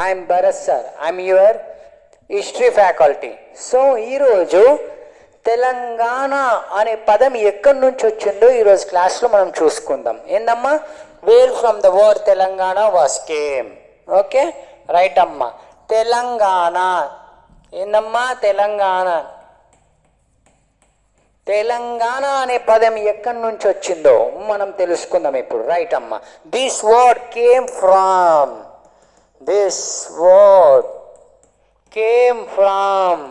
I'm Bharat sir I'm your history faculty so ఈరోజు తెలంగాణ అనే పదం ఎక్కడి నుంచి వచ్చిందో ఈరోజు క్లాస్లో మనం చూసుకుందాం ఏందమ్మా where from the word Telangana was came okay right అమ్మా తెలంగాణ ఏందమ్మా తెలంగాణ తెలంగాణ అనే పదం ఎక్కడి నుంచి వచ్చిందో మనం తెలుసుకుందాం ఇప్పుడు రైట్ అమ్మా this word came from this word came from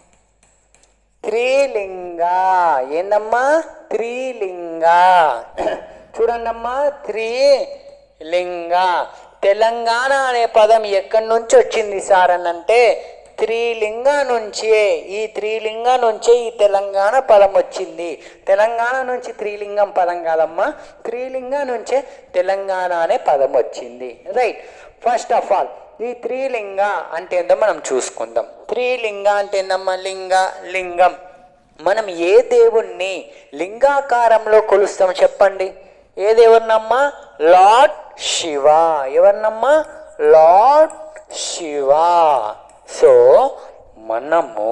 Trilinga ఏందమ్మా త్రిలింగ చూడండమ్మా త్రిలింగ తెలంగాణ అనే పదం ఎక్కడి నుంచి వచ్చింది సార్ అని అంటే త్రిలింగ నుంచే ఈ త్రిలింగ నుంచే ఈ తెలంగాణ పదం వచ్చింది తెలంగాణ నుంచి త్రిలింగం పదం కాదమ్మా త్రిలింగ నుంచే తెలంగాణ అనే పదం వచ్చింది రైట్ ఫస్ట్ ఆఫ్ ఆల్ ఈ త్రిలింగ అంటే ఏందో మనం చూసుకుందాం త్రిలింగ అంటే ఏందమ్మా లింగ లింగం మనం ఏ దేవుణ్ణి లింగాకారంలో కొలుస్తాం చెప్పండి ఏ దేవుణ్ణమ్మా లార్డ్ శివ ఎవరినమ్మా లార్డ్ శివ సో మనము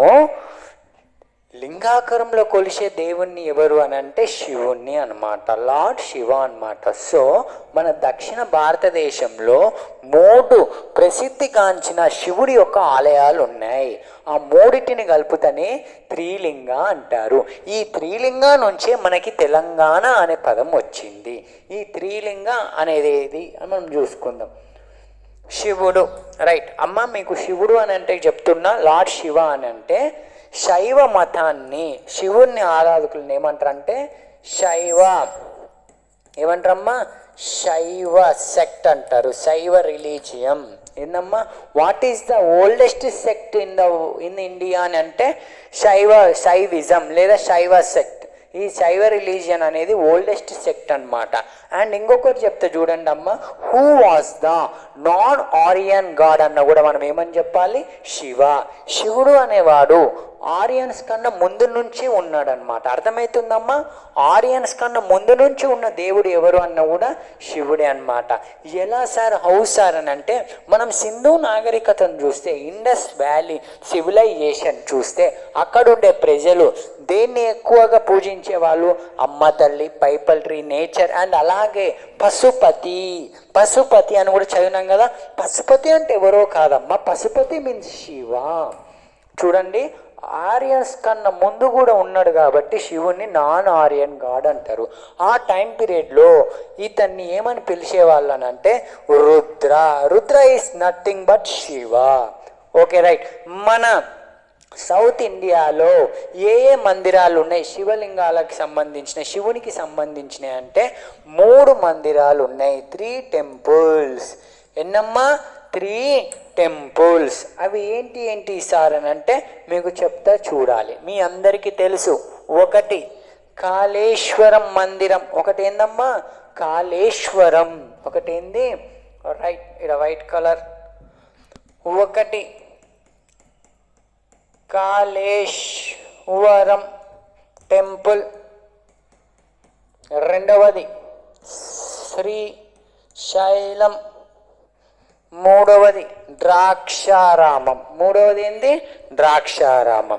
లింగాకారంలో కొలిసే దేవుణ్ణి ఎవరు అని అంటే శివుణ్ణి అనమాట లార్డ్ శివ అనమాట సో మన దక్షిణ భారతదేశంలో మూడు ప్రసిద్ధిగాంచిన శివుడి యొక్క ఆలయాలు ఉన్నాయి ఆ మూడిటిని కలుపుతనే త్రిలింగ అంటారు ఈ త్రిలింగ నుంచే మనకి తెలంగాణ అనే పదం వచ్చింది ఈ త్రిలింగ అనేది ఏది అని మనం చూసుకుందాం శివుడు రైట్ అమ్మ మీకు శివుడు అని అంటే చెప్తున్నా లార్డ్ శివ అని అంటే శైవ మతాన్ని శివుణ్ణి ఆరాధకులను ఏమంటారంటే శైవ ఏమంటారమ్మా శైవ సెక్ట్ అంటారు శైవ రిలీజియం ఏందమ్మా what is the oldest sect in the in India అని అంటే శైవ శైవిజం లేదా శైవ సెక్ట్ ఈ శైవ రిలీజియన్ అనేది ఓల్డెస్ట్ సెక్ట్ అన్నమాట అండ్ ఇంకొకటి చెప్తే చూడండి అమ్మ who was the non Aryan god అన్న కూడా మనం ఏమని చెప్పాలి శివ శివుడు అనేవాడు ఆరియన్స్ కన్నా ముందు నుంచి ఉన్నాడనమాట అర్థమవుతుందమ్మా ఆరియన్స్ కన్నా ముందు నుంచి ఉన్న దేవుడు ఎవరు అన్న కూడా శివుడే అన్నమాట ఎలా సార్ హౌ సార్ అని అంటే మనం సింధు నాగరికతను చూస్తే ఇండస్ వ్యాలీ సివిలైజేషన్ చూస్తే అక్కడుండే ప్రజలు దేన్ని ఎక్కువగా పూజించే వాళ్ళు అమ్మ తల్లి పైపల్ట్రీ నేచర్ అండ్ అలాగే పశుపతి పశుపతి అని కూడా చదివినాం కదా పశుపతి అంటే ఎవరో కాదమ్మా పశుపతి మీన్స్ శివ చూడండి ఆరియన్స్ కన్నా ముందు కూడా ఉన్నాడు కాబట్టి శివుణ్ణి నాన్ ఆరియన్ గాడ్ అంటారు ఆ టైం పీరియడ్లో ఇతన్ని ఏమని పిలిచేవాళ్ళు అని అంటే Rudra Rudra is nothing but Shiva okay right మన సౌత్ ఇండియాలో ఏ ఏ మందిరాలు ఉన్నాయి శివలింగాలకు సంబంధించిన శివునికి సంబంధించినవి అంటే మూడు మందిరాలు ఉన్నాయి త్రీ టెంపుల్స్ ఎన్నమ్మా త్రీ టెంపుల్స్ అవి ఏంటి ఏంటి సార్ అని అంటే మీకు చెప్తా చూడాలి మీ అందరికీ తెలుసు ఒకటి కాళేశ్వరం మందిరం ఒకటి ఏందమ్మా కాళేశ్వరం ఒకటి ఏంది రైట్ ఇక్కడ వైట్ కలర్ ఒకటి కాళేశ్వరం టెంపుల్ రెండవది శ్రీశైలం మూడవది ద్రాక్షారామం మూడవది ఏంది ద్రాక్షారామం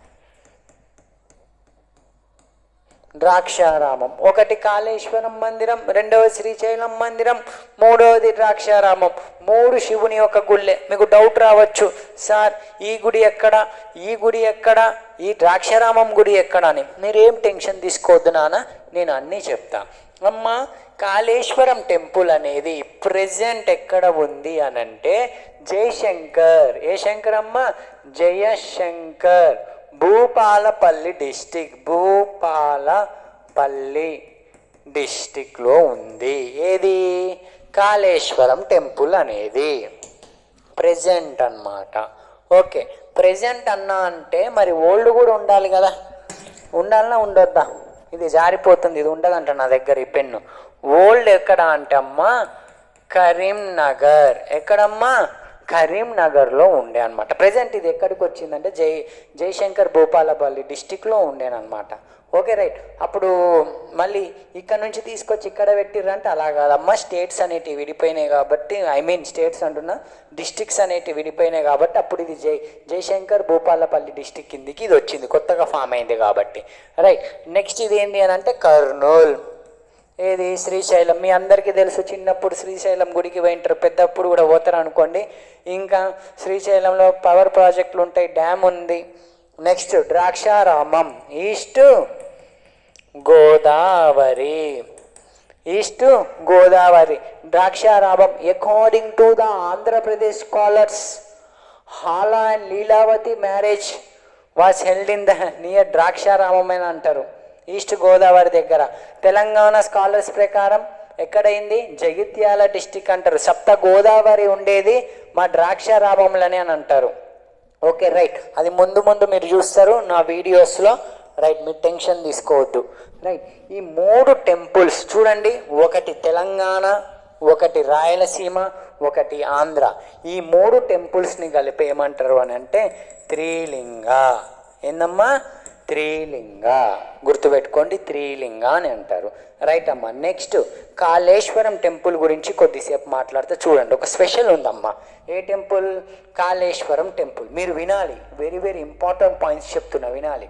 ద్రాక్షారామం ఒకటి కాళేశ్వరం మందిరం రెండవ శ్రీశైలం మందిరం మూడవది ద్రాక్షారామం మూడు శివుని యొక్క గుళ్ళే మీకు డౌట్ రావచ్చు సార్ ఈ గుడి ఎక్కడ ఈ గుడి ఎక్కడ ఈ ద్రాక్షారామం గుడి ఎక్కడ అని మీరేం టెన్షన్ తీసుకోవద్దు నాన్న నేను అన్నీ చెప్తా అమ్మ కాళేశ్వరం టెంపుల్ అనేది ప్రజెంట్ ఎక్కడ ఉంది అని అంటే జయశంకర్ ఏ శంకర్ అమ్మ జయశంకర్ భూపాలపల్లి డిస్టిక్ భూపాలపల్లి డిస్టిక్లో ఉంది ఏది కాళేశ్వరం టెంపుల్ అనేది ప్రెజెంట్ అన్నమాట ఓకే ప్రెజెంట్ అన్నా అంటే మరి ఓల్డ్ కూడా ఉండాలి కదా ఉండాలన్నా ఉండొద్దా ఇది జారిపోతుంది ఇది ఉండదంట నా దగ్గర ఈ పెన్ను ఓల్డ్ ఎక్కడ అంటే అమ్మా కరీంనగర్ ఎక్కడమ్మా కరీంనగర్లో ఉండే అనమాట ప్రజెంట్ ఇది ఎక్కడికి వచ్చిందంటే జై జయశంకర్ భూపాలపల్లి డిస్టిక్లో ఉండేనమాట ఓకే రైట్ అప్పుడు మళ్ళీ ఇక్కడ నుంచి తీసుకొచ్చి ఇక్కడ పెట్టిర్రంటే అలా కాదమ్మా స్టేట్స్ అనేటివి విడిపోయినాయి కాబట్టి ఐ మీన్ స్టేట్స్ అంటున్నా డిస్టిక్స్ అనేటివి విడిపోయినాయి కాబట్టి అప్పుడు ఇది జై జయశంకర్ భూపాలపల్లి డిస్టిక్ కిందికి ఇది వచ్చింది కొత్తగా ఫామ్ అయింది కాబట్టి రైట్ నెక్స్ట్ ఇది ఏంటి అని అంటే కర్నూల్ ఏది శ్రీశైలం మీ అందరికీ తెలుసు చిన్నప్పుడు శ్రీశైలం గుడికి పోయింటారు పెద్దప్పుడు కూడా పోతారు అనుకోండి ఇంకా శ్రీశైలంలో పవర్ ప్రాజెక్టులు ఉంటాయి డ్యామ్ ఉంది next Draksharamam east Godavari east Godavari Draksharamam according to the Andhra Pradesh scholars Hala and Leelavathi marriage was held in the near Draksharamam అని అంటారు ఈస్ట్ గోదావరి దగ్గర తెలంగాణ స్కాలర్స్ ప్రకారం ఎక్కడైంది జగిత్యాల డిస్టిక్ అంటారు సప్త గోదావరి ఉండేది మా ద్రాక్షారామంలోనే అని అంటారు ఓకే రైట్ అది ముందు ముందు మీరు చూస్తారు నా వీడియోస్లో రైట్ మీరు టెన్షన్ తీసుకోవద్దు రైట్ ఈ మూడు టెంపుల్స్ చూడండి ఒకటి తెలంగాణ ఒకటి రాయలసీమ ఒకటి ఆంధ్ర ఈ మూడు టెంపుల్స్ని కలిపి ఏమంటారు అని అంటే త్రిలింగ ఏందమ్మా త్రిలింగ గుర్తుపెట్టుకోండి త్రిలింగ అని అంటారు రైట్ అమ్మా నెక్స్ట్ కాళేశ్వరం టెంపుల్ గురించి కొద్దిసేపు మాట్లాడితే చూడండి ఒక స్పెషల్ ఉందమ్మా ఏ టెంపుల్ కాళేశ్వరం టెంపుల్ మీరు వినాలి వెరీ వెరీ ఇంపార్టెంట్ పాయింట్స్ చెప్తున్నా వినాలి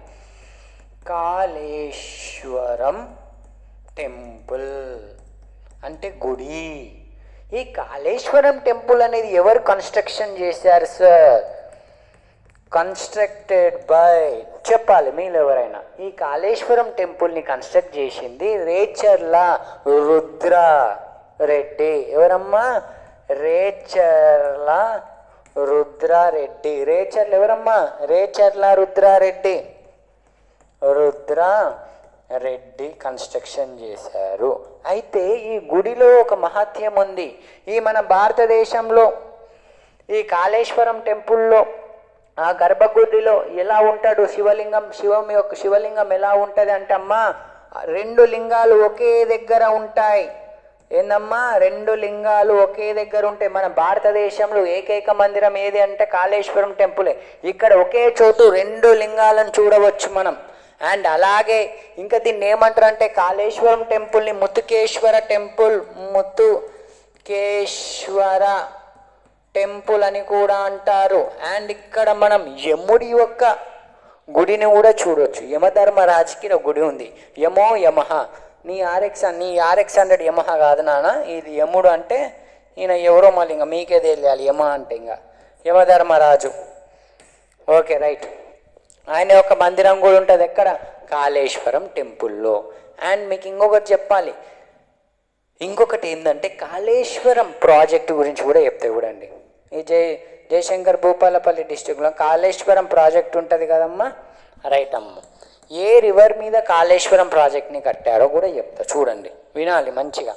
కాళేశ్వరం టెంపుల్ అంటే గుడి ఈ కాళేశ్వరం టెంపుల్ అనేది ఎవరు కన్స్ట్రక్షన్ చేశారు సార్ కన్స్ట్రక్టెడ్ బై చెప్పాలి మీరు ఎవరైనా ఈ కాళేశ్వరం టెంపుల్ని కన్స్ట్రక్ట్ చేసింది రేచర్ల రుద్ర రెడ్డి ఎవరమ్మా రేచర్ల రుద్రారెడ్డి రేచర్ల ఎవరమ్మా రేచర్ల రుద్రారెడ్డి రుద్ర రెడ్డి కన్స్ట్రక్షన్ చేశారు అయితే ఈ గుడిలో ఒక మహత్యం ఉంది ఈ మన భారతదేశంలో ఈ కాళేశ్వరం టెంపుల్లో ఆ గర్భగుడిలో ఎలా ఉంటాడు శివలింగం శివం యొక్క శివలింగం ఎలా ఉంటుంది అంటే అమ్మా రెండు లింగాలు ఒకే దగ్గర ఉంటాయి ఏందమ్మా రెండు లింగాలు ఒకే దగ్గర ఉంటాయి మన భారతదేశంలో ఏకైక మందిరం ఏది అంటే కాళేశ్వరం టెంపులే ఇక్కడ ఒకే చోటు రెండు లింగాలను చూడవచ్చు మనం అండ్ అలాగే ఇంకా దీన్ని ఏమంటారు అంటే కాళేశ్వరం టెంపుల్ని ముత్తుకేశ్వర టెంపుల్ ముత్తుకేశ్వర టెంపుల్ అని కూడా అంటారు అండ్ ఇక్కడ మనం యముడి యొక్క గుడిని కూడా చూడొచ్చు యమధర్మరాజుకి ఒక గుడి ఉంది యమో యమహ నీ ఆర్ఎక్స్ నీ ఆర్ఎక్స్ హండ్రెడ్ యమహ కాదు నాన్న ఇది యముడు అంటే ఈయన ఎవరో మళ్ళీ ఇంకా మీకే తెలియాలి యమ అంటే ఇంకా యమధర్మరాజు ఓకే రైట్ ఆయన యొక్క మందిరం కూడా ఉంటుంది ఎక్కడ కాళేశ్వరం టెంపుల్లో అండ్ మీకు ఇంకొకటి చెప్పాలి ఇంకొకటి ఏంటంటే కాళేశ్వరం ప్రాజెక్టు గురించి కూడా చెప్తే చూడండి ఈ జై జయశంకర్ భూపాలపల్లి డిస్టిక్లో కాళేశ్వరం ప్రాజెక్ట్ ఉంటుంది కదమ్మా రైట్ అమ్మ ఏ రివర్ మీద కాళేశ్వరం ప్రాజెక్ట్ని కట్టారో కూడా చెప్తా చూడండి వినాలి మంచిగా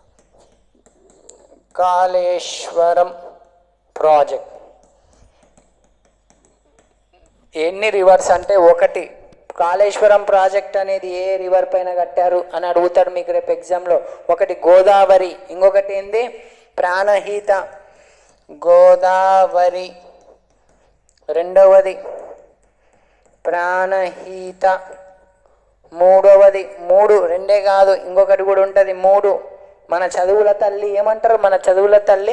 కాళేశ్వరం ప్రాజెక్ట్ ఎన్ని రివర్స్ అంటే ఒకటి కాళేశ్వరం ప్రాజెక్ట్ అనేది ఏ రివర్ పైన కట్టారు అని అడుగుతారు మీకు రేపు ఎగ్జామ్లో ఒకటి గోదావరి ఇంకొకటి ఏంది ప్రాణహిత గోదావరి రెండవది ప్రాణహిత మూడవది మూడు రెండే కాదు ఇంకొకటి కూడా ఉంటుంది మూడు మన చదువుల తల్లి ఏమంటారు మన చదువుల తల్లి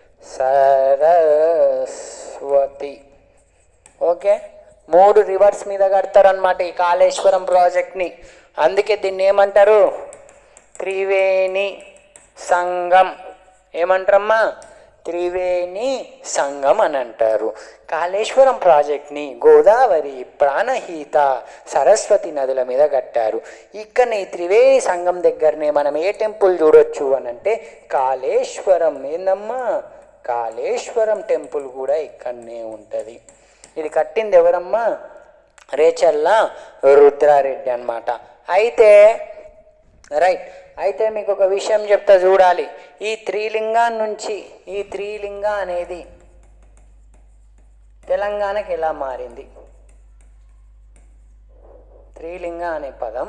సరస్వతి ఓకే మూడు రివర్స్ మీద కడతారనమాట ఈ కాళేశ్వరం ప్రాజెక్ట్ని అందుకే దీన్ని ఏమంటారు త్రివేణి సంగం ఏమంటారమ్మా త్రివేణి సంగం అని అంటారు కాళేశ్వరం ప్రాజెక్ట్ని గోదావరి ప్రాణహిత సరస్వతి నదుల మీద కట్టారు ఇక్కడ ఈ త్రివేణి సంగం దగ్గరనే మనం ఏ టెంపుల్ చూడొచ్చు అని అంటే కాళేశ్వరం ఏందమ్మా కాళేశ్వరం టెంపుల్ కూడా ఇక్కడనే ఉంటుంది ఇది కట్టింది ఎవరమ్మా రేచల్లా రుద్రారెడ్డి అన్నమాట అయితే రైట్ అయితే మీకు ఒక విషయం చెప్తా చూడాలి ఈ త్రిలింగా నుంచి ఈ త్రిలింగ అనేది తెలంగాణకి ఎలా మారింది త్రిలింగ అనే పదం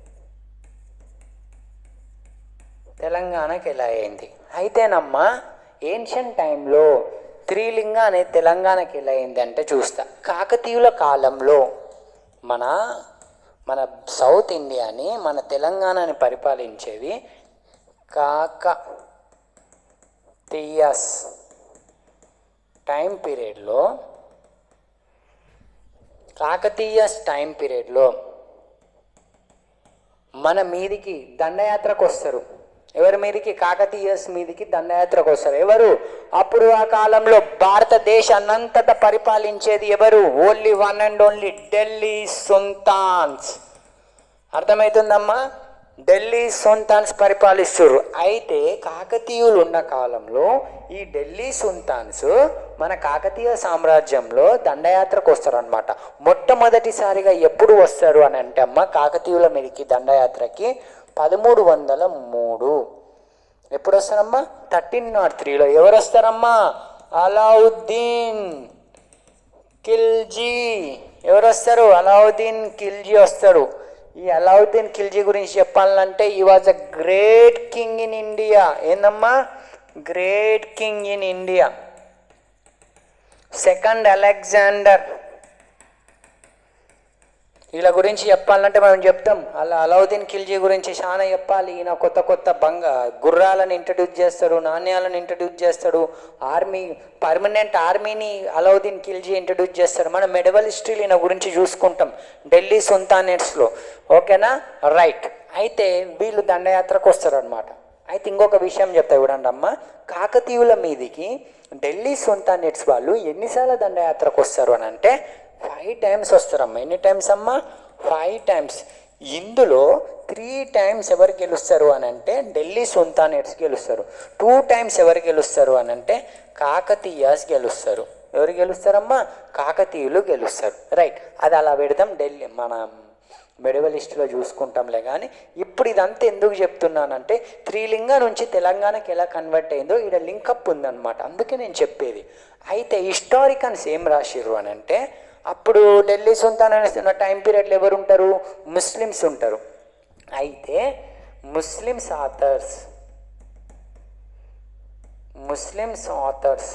తెలంగాణకి ఎలా అయింది అయితేనమ్మా ఏన్షియన్ టైంలో త్రిలింగ అనేది తెలంగాణకి ఎలా అయింది అంటే చూస్తా కాకతీయుల కాలంలో మన మన సౌత్ ఇండియాని మన తెలంగాణని పరిపాలించేది కాక తీయస్ టైం పీరియడ్లో కాకతీయస్ టైం పీరియడ్లో మన మీదికి దండయాత్రకు వస్తారు ఎవరి మీదికి కాకతీయస్ మీదికి దండయాత్రకు వస్తారు ఎవరు అప్పుడు ఆ కాలంలో భారతదేశాన్నంతటా పరిపాలించేది ఎవరు only one and only Delhi sultans అర్థమవుతుందమ్మా ఢిల్లీ సుల్తాన్స్ పరిపాలిస్తారు అయితే కాకతీయులు ఉన్న కాలంలో ఈ ఢిల్లీ సుల్తాన్స్ మన కాకతీయ సామ్రాజ్యంలో దండయాత్రకు వస్తారు అనమాట మొట్టమొదటిసారిగా ఎప్పుడు వస్తారు అని అంటే అమ్మ కాకతీయుల మీదకి దండయాత్రకి పదమూడు వందల మూడు ఎప్పుడు వస్తారమ్మా థర్టీన్ నాట్ త్రీలో ఎవరు వస్తారమ్మా అలావుద్దీన్ కిల్జీ ఎవరు వస్తారు అలావుద్దీన్ ఖిల్జీ వస్తాడు ఈ అలావుద్దీన్ ఖిల్జీ గురించి చెప్పాలంటే ఈ was a great king in India ఏందమ్మా great king in India second Alexander వీళ్ళ గురించి చెప్పాలంటే మనం చెప్తాం అలా అలావుద్దీన్ ఖిల్జీ గురించి చాలా చెప్పాలి ఈయన కొత్త కొత్త బంగ గుర్రాలను ఇంట్రడ్యూస్ చేస్తాడు నాణ్యాలను ఇంట్రడ్యూస్ చేస్తాడు ఆర్మీ పర్మనెంట్ ఆర్మీని అలావుద్దీన్ ఖిల్జీ ఇంట్రడ్యూస్ చేస్తాడు మనం మెడవల్ హిస్టరీలు ఈయన గురించి చూసుకుంటాం ఢిల్లీ సుల్తానేట్స్లో ఓకేనా రైట్ అయితే వీళ్ళు దండయాత్రకు వస్తారు అనమాట అయితే ఇంకొక విషయం చెప్తా చూడండి అమ్మ కాకతీయుల మీదికి ఢిల్లీ సుల్తానేట్స్ వాళ్ళు ఎన్నిసార్లు దండయాత్రకు వస్తారు అని అంటే ఫైవ్ టైమ్స్ వస్తారమ్మా ఎన్ని టైమ్స్ అమ్మా ఫైవ్ టైమ్స్ ఇందులో త్రీ టైమ్స్ ఎవరు గెలుస్తారు అని అంటే ఢిల్లీ సుల్తానేట్స్ గెలుస్తారు టూ టైమ్స్ ఎవరు గెలుస్తారు అని అంటే కాకతీయాస్ గెలుస్తారు ఎవరు గెలుస్తారమ్మా కాకతీయులు గెలుస్తారు రైట్ అది అలా పెడదాం ఢిల్లీ మన మెడివల్ లిస్టులో చూసుకుంటాంలే కానీ ఇప్పుడు ఇదంతా ఎందుకు చెప్తున్నానంటే త్రిలింగ నుంచి తెలంగాణకి ఎలా కన్వర్ట్ అయిందో ఇక్కడ లింకప్ ఉందన్నమాట అందుకే నేను చెప్పేది అయితే హిస్టారికన్స్ ఏం రాసిర్రు అని అంటే అప్పుడు ఢిల్లీ సుల్తాన్ ఉన్న టైం పీరియడ్లో ఎవరు ఉంటారు ముస్లిమ్స్ ఉంటారు అయితే ముస్లిమ్స్ ఆథర్స్ ముస్లిమ్స్ ఆథర్స్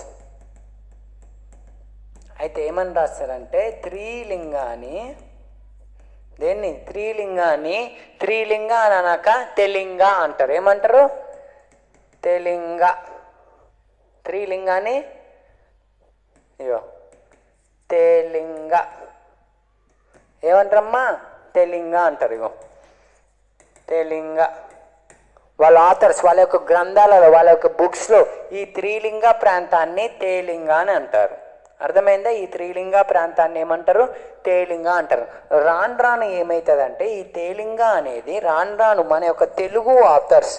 అయితే ఏమని రాస్తారంటే త్రిలింగాని దేన్ని త్రిలింగాన్ని త్రిలింగ అని అనక తెలింగ అంటారు ఏమంటారు తెలింగ త్రిలింగాన్ని ఇగో తెలింగ ఏమంటారమ్మా తెలింగ అంటారు ఇగో తెలింగ వాళ్ళ ఆథర్స్ వాళ్ళ యొక్క గ్రంథాలలో వాళ్ళ యొక్క బుక్స్లో ఈ త్రిలింగ ప్రాంతాన్ని తేలింగ అని అంటారు అర్థమైందా ఈ త్రిలింగ ప్రాంతాన్ని ఏమంటారు తేలింగ అంటారు రాను రాను ఏమవుతుందంటే ఈ తేలింగ అనేది రాను రాను మన యొక్క తెలుగు ఆథర్స్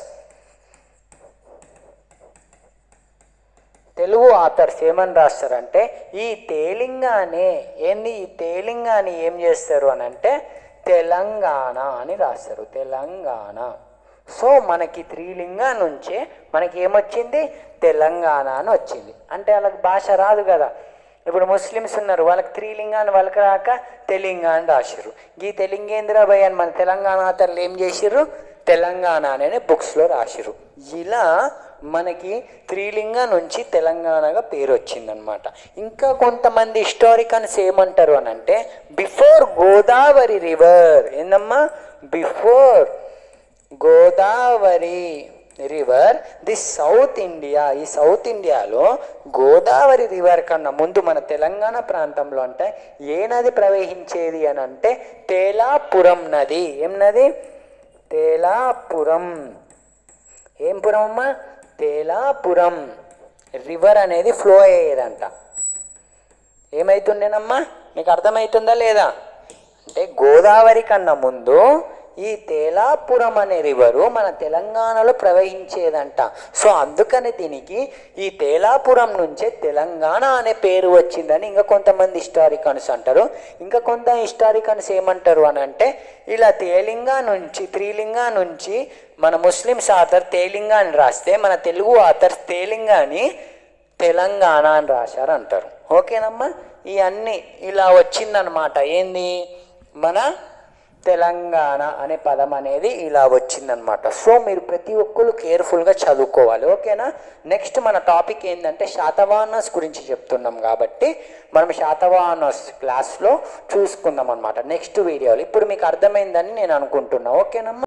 తెలుగు ఆథర్స్ ఏమని రాస్తారంటే ఈ తేలింగానే ఏంది ఈ తేలింగాని ఏం చేస్తారు అని అంటే తెలంగాణ అని రాస్తారు తెలంగాణ సో మనకి త్రిలింగ నుంచే మనకి ఏమొచ్చింది తెలంగాణ అని వచ్చింది అంటే వాళ్ళకి భాష రాదు కదా ఇప్పుడు ముస్లిమ్స్ ఉన్నారు వాళ్ళకి త్రిలింగాన్ని వాళ్ళకి రాక తెలంగాణ అని రాసిర్రు ఈ తెలంగేంద్రభయ్ అని మన తెలంగాణ ఆతర్లు ఏం చేసిర్రు తెలంగాణ అనే బుక్స్లో రాసిర్రు ఇలా మనకి త్రిలింగ నుంచి తెలంగాణగా పేరు వచ్చిందనమాట ఇంకా కొంతమంది హిస్టారికన్స్ ఏమంటారు అని అంటే బిఫోర్ గోదావరి రివర్ ఏందమ్మా before Godavari river the south India ఈ సౌత్ ఇండియాలో గోదావరి రివర్ కన్నా ముందు మన తెలంగాణ ప్రాంతంలో అంటే ఏ నది ప్రవహించేది అని అంటే తేలాపురం నది ఏం నది తేలాపురం ఏం పురం అమ్మా తేలాపురం రివర్ అనేది ఫ్లో అయ్యేదంట ఏమైతుండేనమ్మా మీకు అర్థమవుతుందా లేదా అంటే గోదావరి కన్నా ముందు ఈ తేలాపురం అనే రివరు మన తెలంగాణలో ప్రవహించేదంట సో అందుకని దీనికి ఈ తేలాపురం నుంచే తెలంగాణ అనే పేరు వచ్చిందని ఇంకా కొంతమంది హిస్టారికన్స్ అంటారు ఇంకా కొంత హిస్టారికన్స్ ఏమంటారు అని అంటే ఇలా తేలింగ నుంచి త్రిలింగ నుంచి మన ముస్లిమ్స్ ఆథర్ తేలింగ అని రాస్తే మన తెలుగు ఆథర్ తేలింగ అని తెలంగాణ అని రాశారు అంటారు ఓకేనమ్మా ఇవన్నీ ఇలా వచ్చిందనమాట ఏంది మన తెలంగాణ అనే పదం అనేది ఇలా వచ్చిందనమాట సో మీరు ప్రతి ఒక్కరు కేర్ఫుల్గా చదువుకోవాలి ఓకేనా నెక్స్ట్ మన టాపిక్ ఏంటంటే శాతవాహనస్ గురించి చెప్తున్నాం కాబట్టి మనం శాతవాహనస్ క్లాస్లో చూసుకుందాం అనమాట నెక్స్ట్ వీడియోలో ఇప్పుడు మీకు అర్థమైందని నేను అనుకుంటున్నా ఓకేనమ్మా